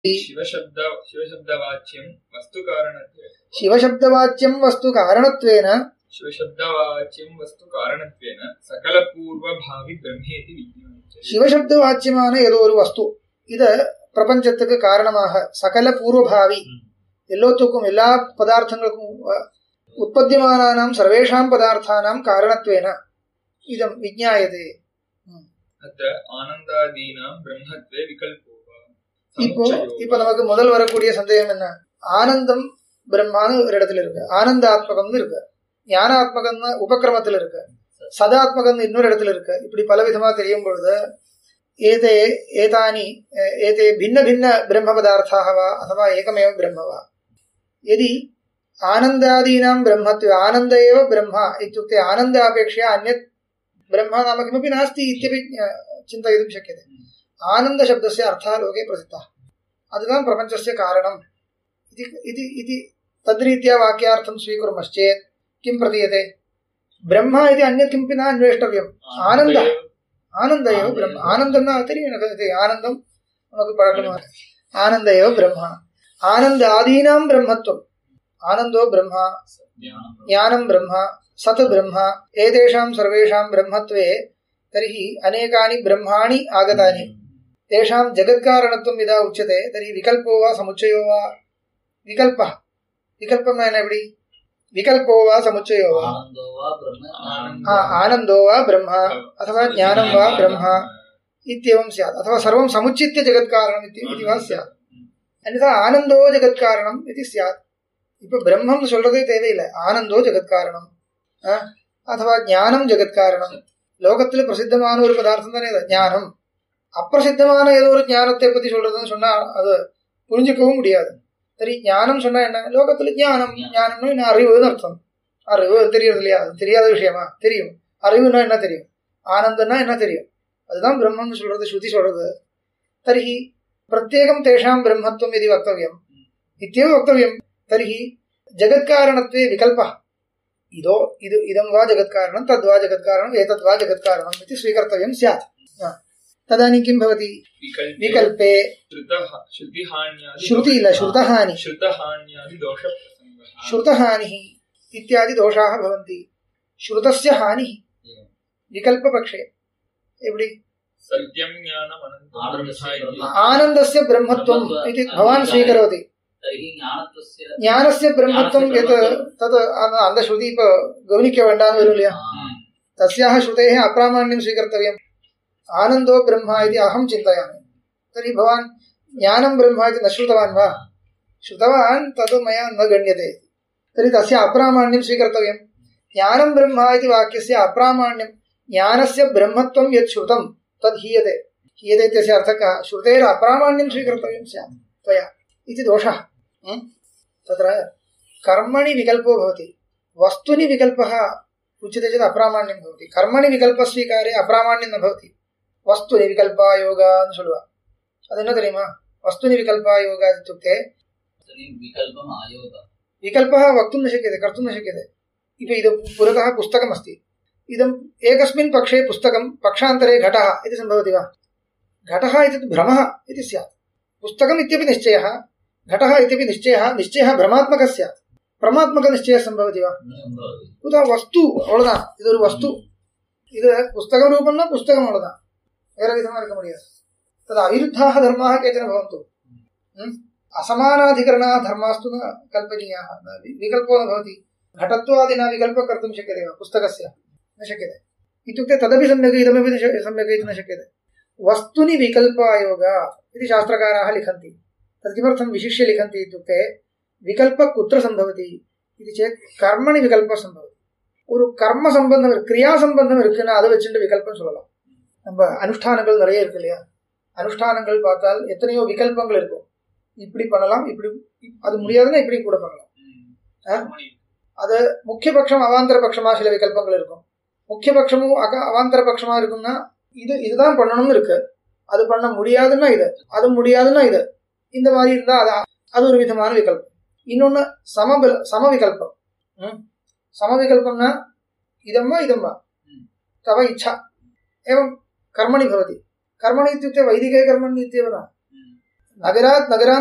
ಶಿವಶಬ್ದ ಶಿವಶಬ್ದವಾಚ್ಯಂ ವಸ್ತುಕಾರಣತ್ವೆ ಶಿವಶಬ್ದವಾಚ್ಯಂ ವಸ್ತು ಕಾರಣತ್ವೇನ ಶಿವಶಬ್ದವಾಚ್ಯಂ ವಸ್ತು ಕಾರಣತ್ವೇನ சகலபூர்வபாவி பிரம்மேதி விஜயாச்சரி சிவசப்தவாச்சியமான ஏதோ ஒரு வஸ்து இத பிரபஞ்சத்துக்கு காரணமாக சகல பூர்வபாவி எல்லோத்துக்கும் எல்லா பதார்த்தங்களுக்கும் அஹ், உற்பத்தியமானானாம் சர்வேஷாம் பதார்த்தானாம் காரணத்வேன இதம் விஜ்ஞாயதே அத்த ஆனந்தாதீனாம் பிரம்மத்வே விகல்போ வா இப்போ சமுச்சயோ இப்ப நமக்கு முதல் வரக்கூடிய சந்தேகம் என்ன ஆனந்தம் பிரம்மான்னு ஒரு இடத்துல இருக்கு ஆனந்தாத்மகம்னு இருக்கு ஞானாத்மகம்னு உபக்கிரமத்துல இருக்கு சதாத்மகம்னு இன்னொரு இடத்துல இருக்கு இப்படி பல விதமா தெரியும் பொழுது ஏதே ஏதானி அஹ், ஏதே பின்ன பின்ன பிரம்ம பதார்த்தாக வா அथवा ஏகமேவ பிரம்ம வா यदि आनन्दादीनां ब्रह्मत्वे आनन्द एव ब्रह्म इत्युक्ते आनन्दापेक्षया अन्यत् ब्रह्म नाम किमपि नास्ति इत्यपि अ, चिन्तयितुं शक्यते आनन्दशब्दस्य अर्थः लोके प्रसिद्धः அதுதான் பிரபஞ்சस्य कारणम् इति इति इति तद्रीत्या वाक्यार्थं स्वीकुर्मश्चेत् किं प्रतीयते ब्रह्म इति अन्यत् किमपि न अन्वेष्टव्यम् ஆனந்த ஆனந்த ஏவ பிரம்ம ஆனந்தம்னா தெரியும் எனக்கு இது ஆனந்தம் நமக்கு பழக்கமா இருக்கு. ஆனந்த ஏவ பிரம்மா ஆனந்த ஆதீனாம் பிரம்மத்துவம் ஆனந்தோ பிரம்மா ஞானம் பிரம்மா சத் பிரம்மா ஏதேஷாं सर्वेषां ब्रह्मत्वे तर्हि अनेकानि ब्रह्माणि आगतानि तेषां जगत्कारणत्वं यदा उच्यते तर्हि विकल्पो वा समुच्चयो वा विकल्पः विकल्पं न எப்படி विकल्पो वा समुच्चयो वा आनन्दो वा ब्रह्म हा, आनन्दो वा ब्रह्म अथवा ज्ञानं वा ब्रह्म इत्येवं स्यात् अथवा सर्वं समुच्चित्य जगत्कारणम् इति इति वा स्यात् अन्यथा ஆனந்தோ ஜெகத்காரணம் இது ஸ்யாத் இப்போ பிரம்மம் சொல்றதே தேவையில்லை ஆனந்தோ ஜெகத்காரணம் ஆ? அथवा ஞானம் ஜெகத்காரணம் லோகத்துல பிரசித்தமான ஒரு பதார்த்தம் தானே அது ஞானம் அப்பிரசித்தமான ஏதோ ஒரு ஞானத்தை பத்தி சொல்றதுன்னு சொன்னா அது புரிஞ்சுக்கவும் முடியாது சரி ஞானம் சொன்னா என்ன லோகத்துல ஞானம் ஞானம்னா என்ன அறிவுன்னு அர்த்தம் அறிவு தெரியுது இல்லையா அது தெரியாத விஷயமா தெரியும் அறிவுனா என்ன தெரியும் ஆனந்தம்னா என்ன தெரியும் அதுதான் பிரம்மம்னு சொல்றது ஸ்ருதி சொல்றது தர்ஹி பிரத்யேகம் தேஷாம் பிரம்மத்துவம் இது வக்தவியம் இत्येव वक्तव्यं तर्हि जगत्कारणत्वे विकल्पः इदो इद इदं वा जगत्कारणं तद्वा जगत्कारणम् एतद् वा जगत्कारणम् इति स्वीकर्तव्यं स्यात् हा. तदानीं किं भवति विकल्पे विकल्पे श्रुतः श्रुतिहान्यादि श्रुति इल श्रुतहानि श्रुतहान्यादि दोषप्रसङ्गः श्रुतहानिः इत्यादि दोषाः भवन्ति श्रुतस्य हानिः विकल्पपक्षे एवडि सत्यं ज्ञानम् अनन्तम् आनन्दस्य ब्रह्म इति। ब्रह्म। आनन्दस्य ब्रह्मत्वम् इति भवान् स्वीकरोति तर्हि ज्ञानत्वस्य ஞானस्य பிரம்மத்துவம் எத் தத் அந்த அந்த ஸ்ருதி இப்போ கவனிக்க வேண்டாம்னு வரும் இல்லையா तस्याः श्रुतेः अप्रामाण्यं स्वीकर्तव्यम् आनन्दो ब्रह्म इति अहं चिन्तयामि तर्हि भवान् ज्ञानं ब्रह्म इति न श्रुतवान् वा श्रुतवान् तद् मया न गण्यते तर्हि तस्य अप्रामाण्यं स्वीकर्तव्यं ज्ञानं ब्रह्म इति वाक्यस्य अप्रामाण्यं ज्ञानस्य ब्रह्मत्वं यत् श्रुतं तद् हीयते हीयते इत्यस्य अर्थः कः श्रुतेर अप्रामाण्यं स्वीकर्तव्यं स्यात् त्वया इति दोषः म्? तत्र कर्मणि विकल्पो भवति वस्तुनि विकल्पः उच्यते चेत् अप्रामाण्यं भवति कर्मणि विकल्पस्वीकारे अप्रामाण्यं न भवति वस्तुनि विकल्पायोगाன்னு சொல்லுவா அது என்ன தெரியுமா वस्तुनि विकल्पायोगा इत्युक्ते विकल्पम् आयोग विकल्पः वक्तुं न शक्यते कर्तुं न शक्यते इति इदं पुरतः पुस्तकमस्ति इदम् एकस्मिन् पक्षे पुस्तकं पक्षान्तरे घटः इति सम्भवति वा घटः इति भ्रमः इति स्यात् पुस्तकम् इत्यपि निश्चयः घटः इत्यपि निश्चयः निश्चयः भ्रमात्मकः स्यात् प्रमात्मकनिश्चयः सम्भवति वा भवति உதா வஸ்து அவ்வளவுதான் இது ஒரு வஸ்து இது புஸ்தக ரூபம்னா புஸ்தகம் அவ்வளவுதான் வேற விதமா இருக்க முடியாது தது அவிருத்தாக தர்மாக கேச்சன பவந்து ம்? असमानाधिकरणा धर्मास्तु न कल्पनीयाः न वि- विकल्पो न भवति घटत्वादिना विकल्पः कर्तुं शक्यते वा पुस्तकस्य न शक्यते इत्युक्ते तदपि सम्यक् इदमपि न श- सम्यक् इति न शक्यते वस्तुनि विकल्पायोग इति शास्त्रकाराः लिखन्ति तत् किमर्थं विशिष्य लिखन्ति इत्युक्ते विकल्पः कुत्र सम्भवति इति चेत् कर्मणि विकल्पः सम्भवति ஒரு கர்ம சம்பந்தம் இருக்கு கிரியா சம்பந்தம் இருக்குன்னா அதை வச்சுட்டு விகல்பம் சொல்லலாம் நம்ம அனுஷ்டானங்கள் நிறைய இருக்கு இல்லையா அனுஷ்டானங்கள் பார்த்தால் எத்தனையோ விகல்பங்கள் இருக்கும் இப்படி பண்ணலாம் இப்படி அது முடியாதுன்னா இப்படி கூட பண்ணலாம் ஆ? அது முக்கிய பட்சம் அவாந்தர பட்சமா சில விகல்பங்கள் இருக்கும் முக்கிய பட்சமும் அக அவாந்தர பட்சமா இருக்கும்னா இது இதுதான் பண்ணணும்னு இருக்கு அது பண்ண முடியாதுன்னா இது அது முடியாதுன்னா இது இந்த மாதிரி இருந்தா அது அது ஒரு விதமான விகல்பம் இன்னொன்னு சமபல சம விகல்பம் ம்? समविकल्पं न इदं वा इदं वा तव इच्छा एवं कर्मणि भवति कर्मणि इत्युक्ते वैदिके कर्मणि इत्येव न நகராத் நகரான்